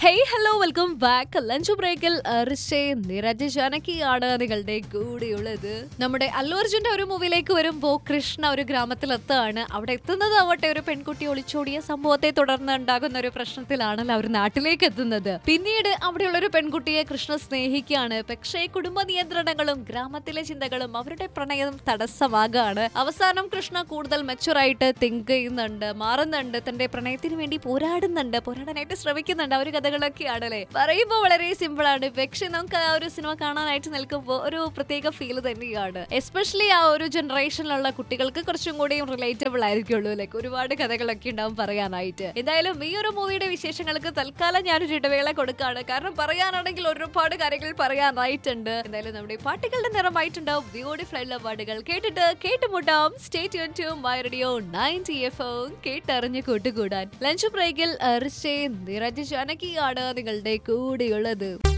hey hello welcome back lunch ബ്രേക്കിൽ ഋഷേ നിരജ് ജാനകിയാണ് നിങ്ങളുടെ കൂടെയുള്ളത് നമ്മുടെ അല്ലു അർജുന്റെ ഒരു മൂവിയിലേക്ക് വരുമ്പോ കൃഷ്ണ ഒരു ഗ്രാമത്തിലെത്താണ് അവിടെ എത്തുന്നതാവട്ടെ ഒരു പെൺകുട്ടി ഒളിച്ചോടിയ സംഭവത്തെ തുടർന്ന് ഉണ്ടാകുന്ന ഒരു പ്രശ്നത്തിലാണല്ലോ അവർ നാട്ടിലേക്ക് എത്തുന്നത് പിന്നീട് അവിടെയുള്ള ഒരു പെൺകുട്ടിയെ കൃഷ്ണ സ്നേഹിക്കുകയാണ് പക്ഷേ കുടുംബ നിയന്ത്രണങ്ങളും ഗ്രാമത്തിലെ ചിന്തകളും അവരുടെ പ്രണയം തടസ്സമാകാണ് അവസാനം കൃഷ്ണ കൂടുതൽ മെച്ചുറായിട്ട് തിങ്ക് ചെയ്യുന്നുണ്ട് മാറുന്നുണ്ട് തന്റെ പ്രണയത്തിന് വേണ്ടി പോരാടുന്നുണ്ട് പോരാടാനായിട്ട് ശ്രമിക്കുന്നുണ്ട് ആ ഒരു കഥകളൊക്കെയാണ് അല്ലേ പറയുമ്പോൾ വളരെ സിമ്പിൾ ആണ് പക്ഷെ നമുക്ക് ആ ഒരു സിനിമ കാണാനായിട്ട് നിൽക്കുമ്പോൾ ഒരു പ്രത്യേക ഫീൽ തന്നെയാണ് എസ്പെഷ്യലി ആ ഒരു ജനറേഷനിലുള്ള കുട്ടികൾക്ക് കുറച്ചും കൂടിയും റിലേറ്റബിൾ ആയിരിക്കുള്ളൂ ലൈക്ക് ഒരുപാട് കഥകളൊക്കെ ഉണ്ടാവും പറയാനായിട്ട് എന്തായാലും ഈ ഒരു മൂവിയുടെ വിശേഷങ്ങൾക്ക് തൽക്കാലം ഞാനൊരു ഇടവേള കൊടുക്കാണ് കാരണം പറയാനാണെങ്കിൽ ഒരുപാട് കാര്യങ്ങൾ പറയാനായിട്ടുണ്ട് എന്തായാലും നമ്മുടെ ഈ പാട്ടുകളുടെ നിറമായിട്ടുണ്ടാവും ബ്യൂട്ടിഫുൾ ആയിട്ടുള്ള പാട്ടുകൾ കേട്ടിട്ട് കേട്ടുമുട്ടാം stay tune to my radio ninety F കേട്ടറിഞ്ഞ് കൂട്ടുകൂടാൻ ലഞ്ച് ബ്രേക്കിൽ ഋഷേ നിരജ് ജാനകിയാണ് നിങ്ങളുടെ കൂടെയുള്ളത്